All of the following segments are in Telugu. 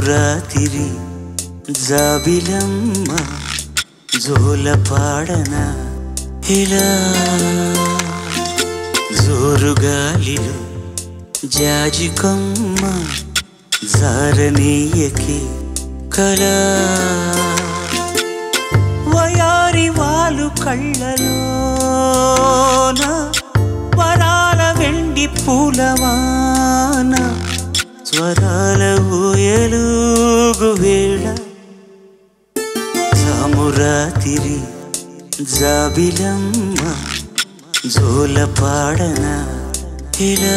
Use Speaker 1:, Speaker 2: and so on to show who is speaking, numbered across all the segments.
Speaker 1: జామురాతిరి జాబిలమ్మ జోల పాడన ఇలా జోరుగాలిలో జాజికొమ్మ జారనీయకి కళా వయారి వాలు కళ్ళలోన వరాల వెండి పూలవాన స్వరాల ఊయలుగు వేళ సామురాతిరి జాబిలమ్మ జోల పాడన ఇలా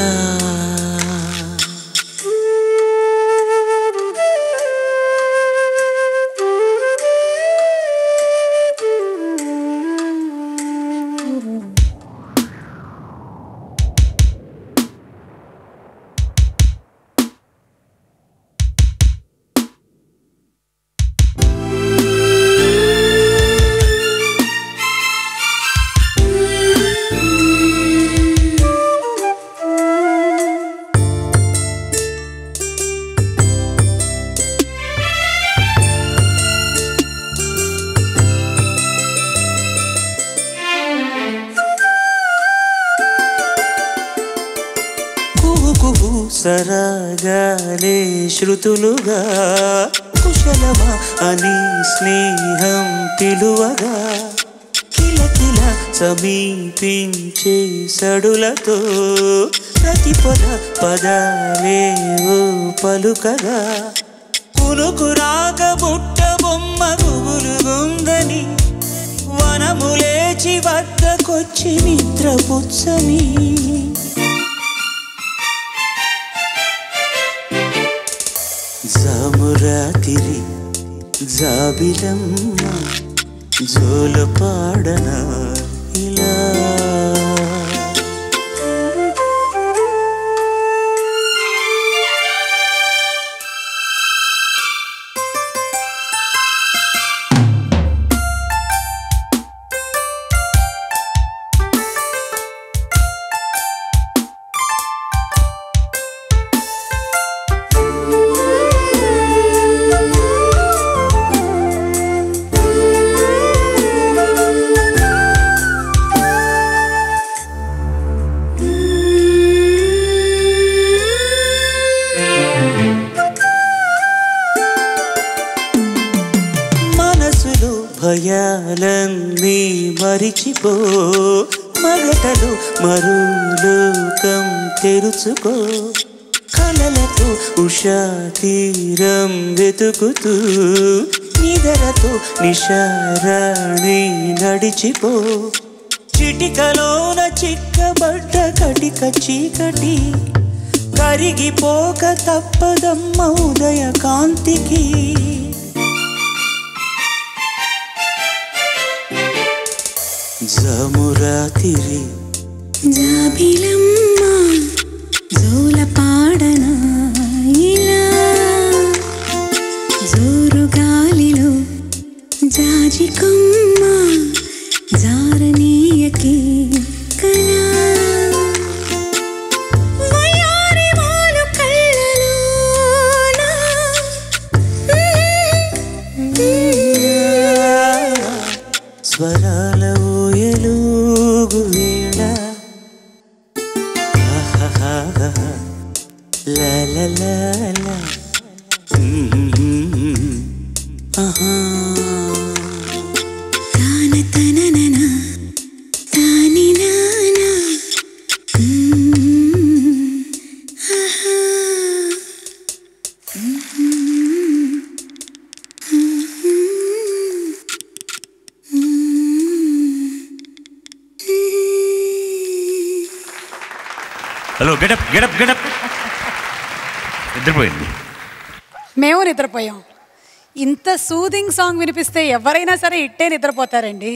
Speaker 1: కుహు కుహు సరగాలే శృతులుగా కుశలమా అని స్నేహం పిలువగా కిలకిల సమీపించే సడులతో ప్రతి పద పదాలేవో పలుకగా కునుకు రాగ బుట్ట బొమ్మ గుబులుగుందని వనములేచి వద్దకొచ్చి నిద్రపుచ్చని జామురాతిరి జాబిలమ్మ జోల పాడన ఇలా మనసులో భయాలన్నీ మరిచిపో మగటలు మరో లోకం తెరుచుకో కలలతో ఉషా తీరం వెతుకుతూ నిదరతో నిషారాణి నడిచిపో చిటికలోన చిక్కబడ్డ కటిక చీకటి కరిగిపోక తప్పదమ్మ ఉదయ కాంతికి జమురాతిరి
Speaker 2: జాబిలమ్మ జోల పాడన ఇలా జోరు గాలిలో జాజి కొమ్మ జారనీయకి కళా వయారి వాలు కళ్ళలోన
Speaker 1: స్వరాల ఊయలుగు వేళ ఆహాహాహా. లా లా లా లా. మ్మ్. ఆహా.
Speaker 2: తాన తననన తాని నాన
Speaker 3: హలో గెటప్ గెటప్ గెటప్ నిద్రపోయింది
Speaker 4: మేము నిద్రపోయాం ఇంత సూదింగ్ సాంగ్ వినిపిస్తే ఎవరైనా సరే ఇట్టే నిద్రపోతారండి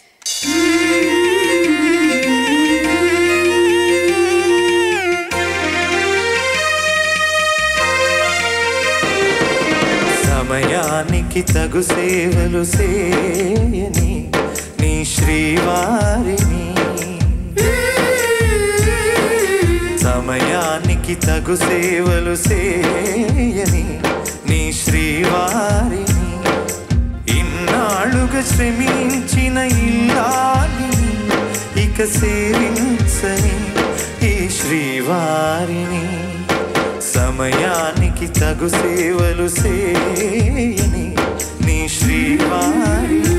Speaker 1: సమయానికి తగు సేవలు సేయని నీ శ్రీవారిని సమయానికి తగు సేవలు సేయని నీ శ్రీవారిని ఇన్నాళ్ళుగా శ్రమించిన ఇల్లాలిని ఇక సేవించని ఈ శ్రీవారిని సమయానికి తగు సేవలు సేయని నీ శ్రీవారిని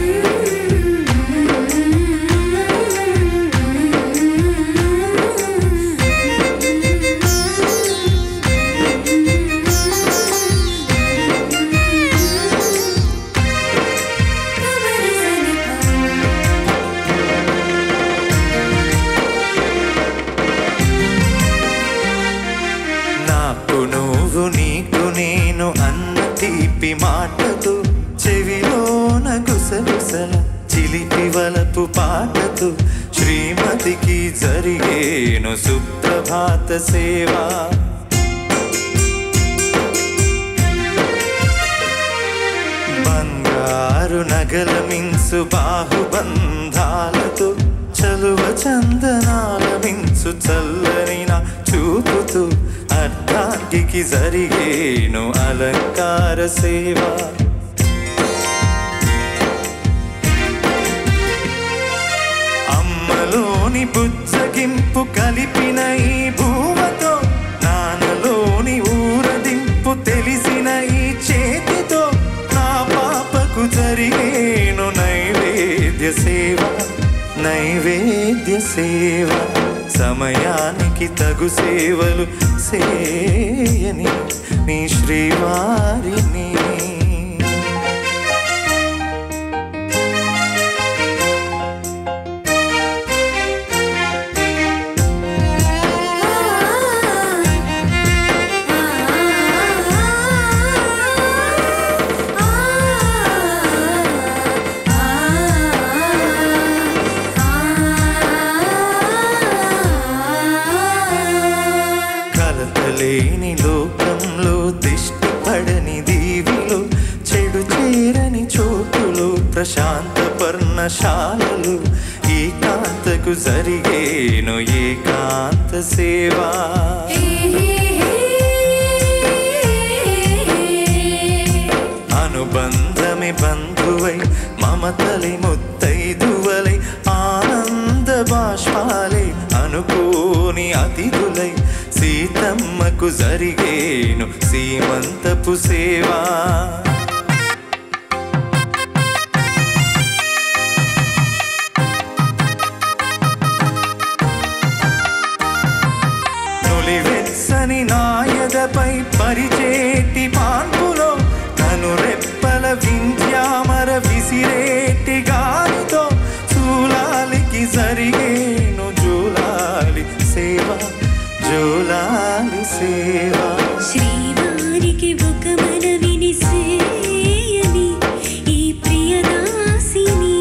Speaker 1: నాకు నువ్వు నీకు నేను అన్న తీపి మాటతో చెవిలోన గుసగుసల చిలిపి వలపు పాటతో శ్రీమతికి జరిగేను సుప్రభాత సేవా బంగారు నగల మించు బాహుబంధాలతో చలువ చందనాల మించు చల్లని నా చూపుతూ అర్ధాంగికి జరిగేను అలంకార సేవ అమ్మలోని బుజ్జగింపు కలిపిన ఈ భూమతో నాన్నలోని ఊరదింపు తెలిసిన ఈ చేతితో నా పాపకు జరిగేను నైవేద్య సేవ నైవేద్య సేవ సమయానికి తగు సేవలు సేయని నీ శ్రీవారిని కలతలేని లోకంలో దిష్టి పడని దీవిలో చెడు చేరని చోటులో ప్రశాంత పర్ణశాలలు ఏకాంతకు జరిగేను ఏకాంత సేవా అనుబంధమే బంధువై మమతలి ముత్తైదువలై ఆనంద బాష్పాలై అనుకోని అతిథులై సీతమ్మకు జరిగేను సీమంతపు సేవా నులివెచ్చని నాయదపై పరిచేటి పాన్పులో తను రెప్పల వింధ్యామర విసిరేటి గాలితో చూలాలికి జరిగేను జూలాలి సేవ జూలాలి సేవ
Speaker 2: శ్రీవారికి ఒక మనవిని సేయని ఈ ప్రియదాసిని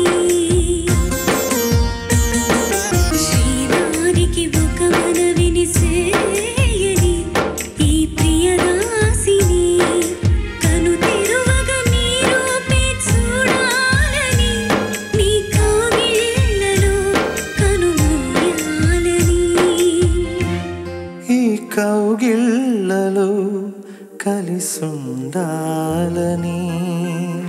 Speaker 2: శ్రీవారికి ఒక మనవిని సేయని ఈ ప్రియదాసిని కను తెరువగా నీ రూపే చూడాలని నీ కౌగిళ్ళలో కనుమూయాలని
Speaker 1: ఈ కౌగిళ్ళలో కలిసుండాలని